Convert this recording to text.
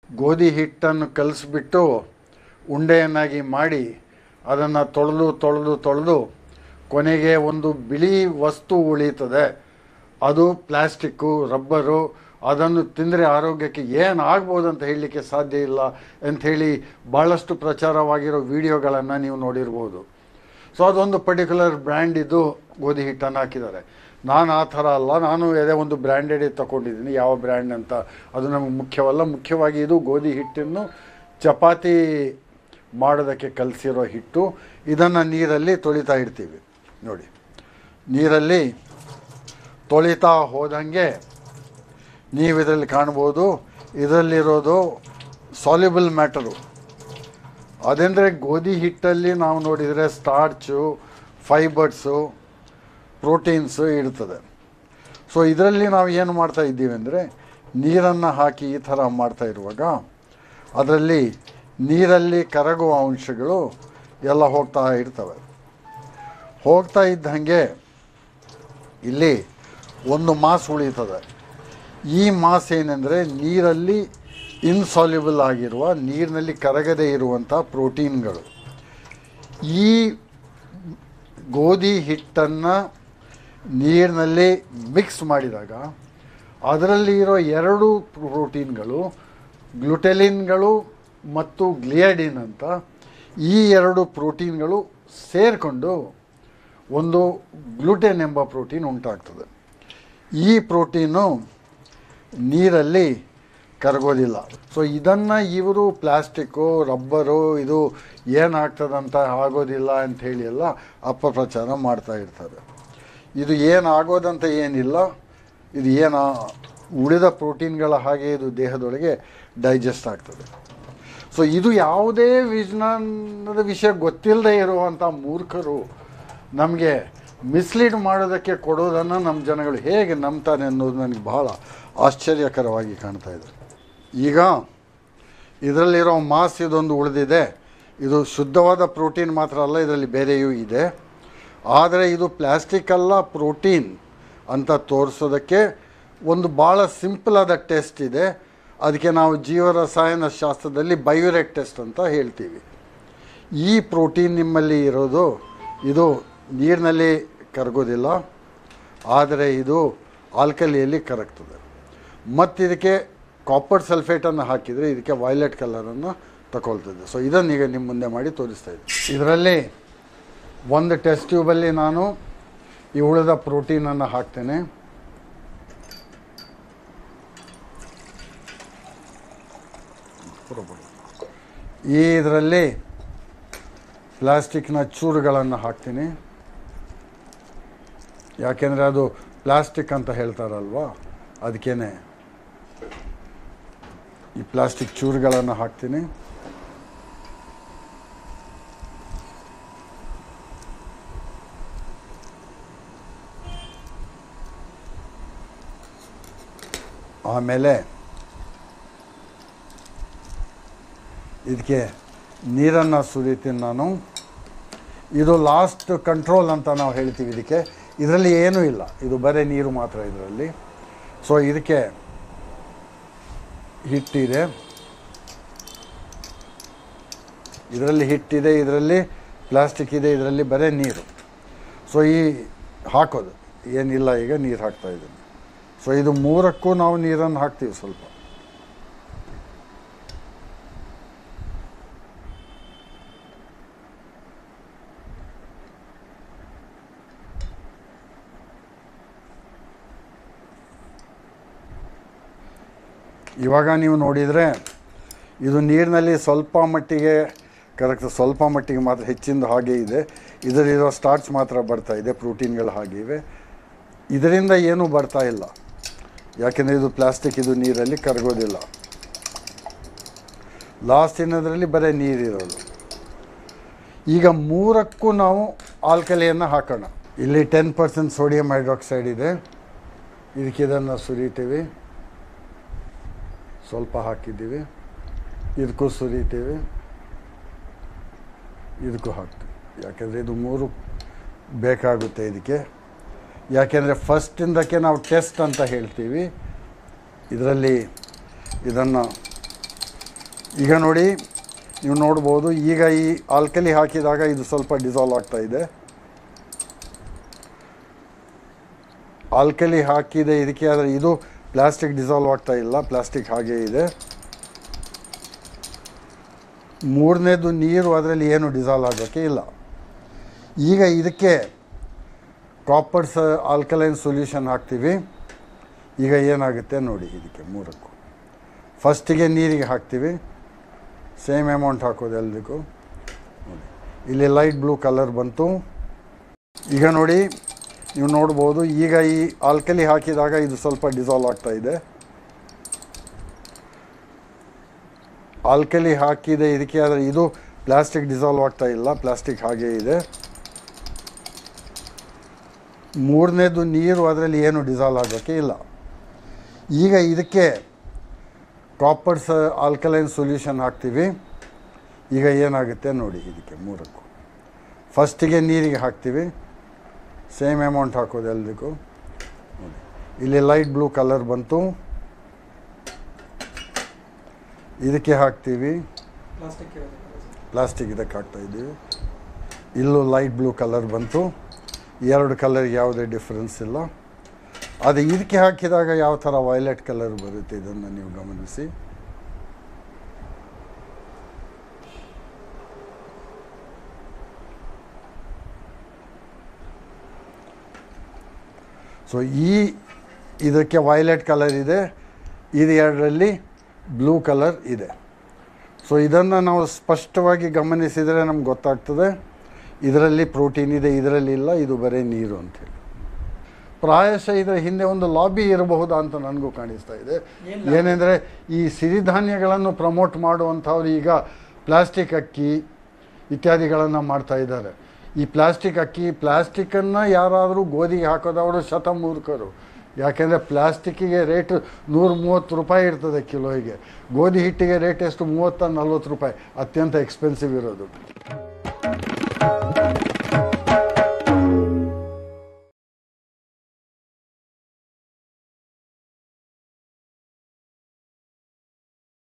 ಗೋಧಿ ಹಿಟ್ಟನ್ನು ಕಲಿಸ್ಬಿಟ್ಟು ಉಂಡೆಯನ್ನಾಗಿ ಮಾಡಿ ಅದನ್ನು ತೊಳೆದು ತೊಳೆದು ತೊಳೆದು ಕೊನೆಗೆ ಒಂದು ಬಿಳಿ ವಸ್ತು ಉಳೀತದೆ ಅದು ಪ್ಲಾಸ್ಟಿಕ್ಕು ರಬ್ಬರು ಅದನ್ನು ತಿಂದರೆ ಆರೋಗ್ಯಕ್ಕೆ ಏನು ಆಗ್ಬೋದು ಅಂತ ಹೇಳಲಿಕ್ಕೆ ಸಾಧ್ಯ ಇಲ್ಲ ಅಂಥೇಳಿ ಭಾಳಷ್ಟು ಪ್ರಚಾರವಾಗಿರೋ ವಿಡಿಯೋಗಳನ್ನು ನೀವು ನೋಡಿರ್ಬೋದು ಸೊ ಅದೊಂದು ಪರ್ಟಿಕ್ಯುಲರ್ ಬ್ರ್ಯಾಂಡ್ ಇದು ಗೋಧಿ ಹಿಟ್ಟನ್ನು ಹಾಕಿದ್ದಾರೆ ನಾನು ಆ ಥರ ಅಲ್ಲ ನಾನು ಅದೇ ಒಂದು ಬ್ರ್ಯಾಂಡೆಡ್ ತಗೊಂಡಿದ್ದೀನಿ ಯಾವ ಬ್ರ್ಯಾಂಡ್ ಅಂತ ಅದು ನಮಗೆ ಮುಖ್ಯವಲ್ಲ ಮುಖ್ಯವಾಗಿ ಇದು ಗೋಧಿ ಹಿಟ್ಟನ್ನು ಚಪಾತಿ ಮಾಡೋದಕ್ಕೆ ಕಲಸಿರೋ ಹಿಟ್ಟು ಇದನ್ನು ನೀರಲ್ಲಿ ತೊಳಿತಾ ಇಡ್ತೀವಿ ನೋಡಿ ನೀರಲ್ಲಿ ತೊಳಿತಾ ಹೋದಂಗೆ ನೀವು ಇದರಲ್ಲಿ ಕಾಣ್ಬೋದು ಇದರಲ್ಲಿರೋದು ಸಾಲ್ಯುಬಲ್ ಮ್ಯಾಟರು ಅതെಂದರೆ ಗೋಧಿ ಹಿಟ್ಟಲ್ಲಿ ನಾವು ನೋಡಿದರೆ ಸ್ಟಾರ್ಚು ಫೈಬರ್ಸು ಪ್ರೋಟೀನ್ಸು ಇರ್ತದೆ ಸೊ ಇದರಲ್ಲಿ ನಾವು ಏನು ಮಾಡ್ತಾ ಇದ್ದೀವಿ ಅಂದರೆ ನೀರನ್ನು ಹಾಕಿ ಈ ಥರ ಮಾಡ್ತಾ ಇರುವಾಗ ಅದರಲ್ಲಿ ನೀರಲ್ಲಿ ಕರಗುವ ಅಂಶಗಳು ಎಲ್ಲ ಹೋಗ್ತಾ ಇರ್ತವೆ ಹೋಗ್ತಾ ಇದ್ದಂಗೆ ಇಲ್ಲಿ ಒಂದು ಮಾಸ್ ಉಳಿತದೆ ಈ ಮಾಸ್ ಏನೆಂದರೆ ನೀರಲ್ಲಿ ಇನ್ಸಾಲ್ಯುಬಲ್ ಆಗಿರುವ ನೀರಿನಲ್ಲಿ ಕರಗದೇ ಇರುವಂಥ ಪ್ರೋಟೀನ್ಗಳು ಈ ಗೋಧಿ ಹಿಟ್ಟನ್ನು ನೀರಿನಲ್ಲಿ ಮಿಕ್ಸ್ ಮಾಡಿದಾಗ ಅದರಲ್ಲಿ ಇರೋ ಎರಡು ಪ್ರೋಟೀನ್ಗಳು ಗ್ಲುಟೆಲಿನ್ಗಳು ಮತ್ತು ಗ್ಲಿಯಡಿನ್ ಅಂತ ಈ ಎರಡು ಪ್ರೋಟೀನ್ಗಳು ಸೇರಿಕೊಂಡು ಒಂದು ಗ್ಲುಟೆನ್ ಎಂಬ ಪ್ರೋಟೀನ್ ಉಂಟಾಗ್ತದೆ ಈ ಪ್ರೋಟೀನು ನೀರಲ್ಲಿ ಕರಗೋದಿಲ್ಲ ಸೊ ಇದನ್ನು ಇವರು ಪ್ಲಾಸ್ಟಿಕ್ಕು ರಬ್ಬರು ಇದು ಏನಾಗ್ತದಂತ ಆಗೋದಿಲ್ಲ ಅಂತ ಹೇಳಿ ಎಲ್ಲ ಅಪಪ್ರಚಾರ ಮಾಡ್ತಾ ಇರ್ತಾರೆ ಇದು ಏನು ಆಗೋದಂತ ಏನಿಲ್ಲ ಇದು ಏನು ಉಳಿದ ಪ್ರೋಟೀನ್ಗಳ ಹಾಗೆ ಇದು ದೇಹದೊಳಗೆ ಡೈಜೆಸ್ಟ್ ಆಗ್ತದೆ ಸೊ ಇದು ಯಾವುದೇ ವಿಜ್ಞಾನದ ವಿಷಯ ಗೊತ್ತಿಲ್ಲದೆ ಇರುವಂಥ ಮೂರ್ಖರು ನಮಗೆ ಮಿಸ್ಲೀಡ್ ಮಾಡೋದಕ್ಕೆ ಕೊಡೋದನ್ನು ನಮ್ಮ ಜನಗಳು ಹೇಗೆ ನಂಬ್ತಾರೆ ಅನ್ನೋದು ನನಗೆ ಬಹಳ ಆಶ್ಚರ್ಯಕರವಾಗಿ ಕಾಣ್ತಾ ಇದೆ ಈಗ ಇದರಲ್ಲಿರೋ ಮಾಸ್ ಇದೊಂದು ಉಳಿದಿದೆ ಇದು ಶುದ್ಧವಾದ ಪ್ರೋಟೀನ್ ಮಾತ್ರ ಅಲ್ಲ ಇದರಲ್ಲಿ ಬೇರೆಯೂ ಇದೆ ಆದರೆ ಇದು ಪ್ಲಾಸ್ಟಿಕ್ ಅಲ್ಲ ಪ್ರೋಟೀನ್ ಅಂತ ತೋರಿಸೋದಕ್ಕೆ ಒಂದು ಭಾಳ ಸಿಂಪಲ್ ಆದ ಟೆಸ್ಟ್ ಇದೆ ಅದಕ್ಕೆ ನಾವು ಜೀವರಸಾಯನ ಶಾಸ್ತ್ರದಲ್ಲಿ ಬಯೋರೆಕ್ ಟೆಸ್ಟ್ ಅಂತ ಹೇಳ್ತೀವಿ ಈ ಪ್ರೋಟೀನ್ ನಿಮ್ಮಲ್ಲಿ ಇರೋದು ಇದು ನೀರಿನಲ್ಲಿ ಕರಗೋದಿಲ್ಲ ಆದರೆ ಇದು ಆಲ್ಕಲಿಯಲ್ಲಿ ಕರಗ್ತದೆ ಮತ್ತು ಇದಕ್ಕೆ ಕಾಪರ್ ಸಲ್ಫೇಟನ್ನು ಹಾಕಿದರೆ ಇದಕ್ಕೆ ವೈಲೆಟ್ ಕಲರನ್ನು ತಗೊಳ್ತದೆ ಸೊ ಇದನ್ನು ಈಗ ನಿಮ್ಮ ಮುಂದೆ ಮಾಡಿ ತೋರಿಸ್ತಾ ಇದ್ದೀನಿ ಇದರಲ್ಲಿ ಒಂದು ಟೆಸ್ಟ್ ಟ್ಯೂಬಲ್ಲಿ ನಾನು ಈ ಉಳಿದ ಪ್ರೋಟೀನನ್ನು ಹಾಕ್ತೇನೆ ಈ ಇದರಲ್ಲಿ ಪ್ಲಾಸ್ಟಿಕ್ನ ಚೂರುಗಳನ್ನು ಹಾಕ್ತೀನಿ ಯಾಕೆಂದರೆ ಅದು ಪ್ಲಾಸ್ಟಿಕ್ ಅಂತ ಹೇಳ್ತಾರಲ್ವಾ ಅದಕ್ಕೇನೆ ಈ ಪ್ಲಾಸ್ಟಿಕ್ ಚೂರುಗಳನ್ನು ಹಾಕ್ತೀನಿ ಆಮೇಲೆ ಇದಕ್ಕೆ ನೀರನ್ನು ಸುರಿತೀನಿ ನಾನು ಇದು ಲಾಸ್ಟ್ ಕಂಟ್ರೋಲ್ ಅಂತ ನಾವು ಹೇಳ್ತೀವಿ ಇದಕ್ಕೆ ಇದರಲ್ಲಿ ಏನೂ ಇಲ್ಲ ಇದು ಬರೀ ನೀರು ಮಾತ್ರ ಇದರಲ್ಲಿ ಸೊ ಇದಕ್ಕೆ ಹಿಟ್ಟಿದೆ ಇದರಲ್ಲಿ ಹಿಟ್ಟಿದೆ ಇದರಲ್ಲಿ ಪ್ಲಾಸ್ಟಿಕ್ ಇದೆ ಇದರಲ್ಲಿ ಬರೀ ನೀರು ಸೊ ಈ ಹಾಕೋದು ಏನಿಲ್ಲ ಈಗ ನೀರು ಹಾಕ್ತಾ ಇದ್ದೀನಿ ಸೊ ಇದು ಮೂರಕ್ಕೂ ನಾವು ನೀರನ್ನು ಹಾಕ್ತೀವಿ ಸ್ವಲ್ಪ ಇವಾಗ ನೀವು ನೋಡಿದರೆ ಇದು ನೀರಿನಲ್ಲಿ ಸ್ವಲ್ಪ ಮಟ್ಟಿಗೆ ಕರೆಕ್ಟ್ ಸ್ವಲ್ಪ ಮಟ್ಟಿಗೆ ಮಾತ್ರ ಹೆಚ್ಚಿಂದ ಹಾಗೆ ಇದೆ ಇದರಲ್ಲಿರೋ ಸ್ಟಾರ್ಚ್ ಮಾತ್ರ ಬರ್ತಾ ಇದೆ ಪ್ರೋಟೀನ್ಗಳು ಹಾಗೆ ಇವೆ ಇದರಿಂದ ಏನೂ ಬರ್ತಾ ಇಲ್ಲ ಯಾಕೆಂದರೆ ಇದು ಪ್ಲಾಸ್ಟಿಕ್ ಇದು ನೀರಲ್ಲಿ ಕರಗೋದಿಲ್ಲ ಲಾಸ್ಟ್ ಇನ್ನೋದ್ರಲ್ಲಿ ಬರೀ ನೀರಿರೋದು ಈಗ ಮೂರಕ್ಕೂ ನಾವು ಆಲ್ಕಲಿಯನ್ನು ಹಾಕೋಣ ಇಲ್ಲಿ ಟೆನ್ ಪರ್ಸೆಂಟ್ ಸೋಡಿಯಂ ಹೈಡ್ರಾಕ್ಸೈಡ್ ಇದೆ ಇದಕ್ಕೆ ಇದನ್ನು ಸುರಿತೀವಿ ಸ್ವಲ್ಪ ಹಾಕಿದ್ದೀವಿ ಇದಕ್ಕೂ ಸುರಿತೀವಿ ಇದಕ್ಕೂ ಹಾಕ್ತೀವಿ ಯಾಕೆಂದರೆ ಇದು ಮೂರು ಬೇಕಾಗುತ್ತೆ ಇದಕ್ಕೆ ಯಾಕೆಂದರೆ ಫಸ್ಟಿಂದಕ್ಕೆ ನಾವು ಟೆಸ್ಟ್ ಅಂತ ಹೇಳ್ತೀವಿ ಇದರಲ್ಲಿ ಇದನ್ನು ಈಗ ನೋಡಿ ನೀವು ನೋಡ್ಬೋದು ಈಗ ಈ ಆಲ್ಕಲಿ ಹಾಕಿದಾಗ ಇದು ಸ್ವಲ್ಪ ಡಿಸಾಲ್ವ್ ಆಗ್ತಾ ಇದೆ ಆಲ್ಕಲಿ ಹಾಕಿದೆ ಇದಕ್ಕೆ ಆದರೆ ಇದು ಪ್ಲಾಸ್ಟಿಕ್ ಡಿಸಾಲ್ವ್ ಆಗ್ತಾ ಇಲ್ಲ ಪ್ಲಾಸ್ಟಿಕ್ ಹಾಗೇ ಇದೆ ಮೂರನೇದು ನೀರು ಅದರಲ್ಲಿ ಏನು ಡಿಸಾಲ್ವ್ ಆಗೋಕ್ಕೆ ಇಲ್ಲ ಈಗ ಇದಕ್ಕೆ ಕಾಪರ್ಸ್ ಆಲ್ಕಲೈನ್ ಸೊಲ್ಯೂಷನ್ ಹಾಕ್ತೀವಿ ಈಗ ಏನಾಗುತ್ತೆ ನೋಡಿ ಇದಕ್ಕೆ ಮೂರಕ್ಕೂ ಫಸ್ಟಿಗೆ ನೀರಿಗೆ ಹಾಕ್ತೀವಿ ಸೇಮ್ ಅಮೌಂಟ್ ಹಾಕೋದು ಎಲ್ರಿಗೂ ನೋಡಿ ಇಲ್ಲಿ ಲೈಟ್ ಬ್ಲೂ ಕಲರ್ ಬಂತು ಈಗ ನೋಡಿ ನೀವು ನೋಡ್ಬೋದು ಈಗ ಈ ಆಲ್ಕಲಿ ಹಾಕಿದಾಗ ಇದು ಸ್ವಲ್ಪ ಡಿಸಾಲ್ವ್ ಆಗ್ತಾ ಇದೆ ಆಲ್ಕಲಿ ಹಾಕಿದೆ ಇದಕ್ಕೆ ಆದರೆ ಇದು ಪ್ಲಾಸ್ಟಿಕ್ ಡಿಸಾಲ್ವ್ ಆಗ್ತಾ ಇಲ್ಲ ಪ್ಲಾಸ್ಟಿಕ್ ಹಾಗೇ ಇದೆ ಮೂರನೇದು ನೀರು ಅದರಲ್ಲಿ ಏನು ಡಿಸಾಲ್ವ್ ಆಗೋಕ್ಕೆ ಇಲ್ಲ ಈಗ ಇದಕ್ಕೆ ಕಾಪರ್ಸ್ ಆಲ್ಕಲೈನ್ ಸೊಲ್ಯೂಷನ್ ಹಾಕ್ತೀವಿ ಈಗ ಏನಾಗುತ್ತೆ ನೋಡಿ ಇದಕ್ಕೆ ಮೂರಕ್ಕೂ ಫಸ್ಟಿಗೆ ನೀರಿಗೆ ಹಾಕ್ತೀವಿ ಸೇಮ್ ಅಮೌಂಟ್ ಹಾಕೋದು ಎಲ್ರಿಗೂ ನೋಡಿ ಇಲ್ಲಿ ಲೈಟ್ ಬ್ಲೂ ಕಲರ್ ಬಂತು ಇದಕ್ಕೆ ಹಾಕ್ತೀವಿ ಪ್ಲಾಸ್ಟಿಕ್ ಪ್ಲಾಸ್ಟಿಕ್ ಇದಕ್ಕೆ ಹಾಕ್ತಾ ಇದ್ದೀವಿ ಇಲ್ಲೂ ಲೈಟ್ ಬ್ಲೂ ಕಲರ್ ಬಂತು ಎರಡು ಕಲರ್ ಯಾವುದೇ ಡಿಫ್ರೆನ್ಸ್ ಇಲ್ಲ ಅದು ಇದಕ್ಕೆ ಹಾಕಿದಾಗ ಯಾವ ಥರ ವೈಲೆಟ್ ಕಲರ್ ಬರುತ್ತೆ ಇದನ್ನು ನೀವು ಗಮನಿಸಿ ಸೊ ಈ ಇದಕ್ಕೆ ವೈಲೆಟ್ ಕಲರ್ ಇದೆ ಇದು ಎರಡರಲ್ಲಿ ಬ್ಲೂ ಕಲರ್ ಇದೆ ಸೊ ಇದನ್ನು ನಾವು ಸ್ಪಷ್ಟವಾಗಿ ಗಮನಿಸಿದರೆ ನಮ್ಗೆ ಗೊತ್ತಾಗ್ತದೆ ಇದರಲ್ಲಿ ಪ್ರೋಟೀನ್ ಇದೆ ಇದರಲ್ಲಿ ಇಲ್ಲ ಇದು ಬರೀ ನೀರು ಅಂತೇಳಿ ಪ್ರಾಯಶಃ ಇದರ ಹಿಂದೆ ಒಂದು ಲಾಬಿ ಇರಬಹುದಾ ಅಂತ ನನಗೂ ಕಾಣಿಸ್ತಾ ಇದೆ ಏನ್ ಏನೆಂದರೆ ಈ ಸಿರಿಧಾನ್ಯಗಳನ್ನು ಪ್ರಮೋಟ್ ಮಾಡುವಂಥವ್ರು ಈಗ ಪ್ಲಾಸ್ಟಿಕ್ ಅಕ್ಕಿ ಇತ್ಯಾದಿಗಳನ್ನು ಮಾಡ್ತಾ ಇದ್ದಾರೆ ಈ ಪ್ಲಾಸ್ಟಿಕ್ ಅಕ್ಕಿ ಪ್ಲಾಸ್ಟಿಕ್ಕನ್ನು ಯಾರಾದರೂ ಗೋಧಿಗೆ ಹಾಕೋದವರು ಶತಮೂರ್ಖರು ಯಾಕೆಂದರೆ ಪ್ಲಾಸ್ಟಿಕ್ಕಿಗೆ ರೇಟ್ ನೂರ ಮೂವತ್ತು ರೂಪಾಯಿ ಇರ್ತದೆ ಕಿಲೋಗೆ ಗೋಧಿ ಹಿಟ್ಟಿಗೆ ರೇಟ್ ಎಷ್ಟು ಮೂವತ್ತ ನಲ್ವತ್ತು ರೂಪಾಯಿ ಅತ್ಯಂತ ಎಕ್ಸ್ಪೆನ್ಸಿವ್ ಇರೋದು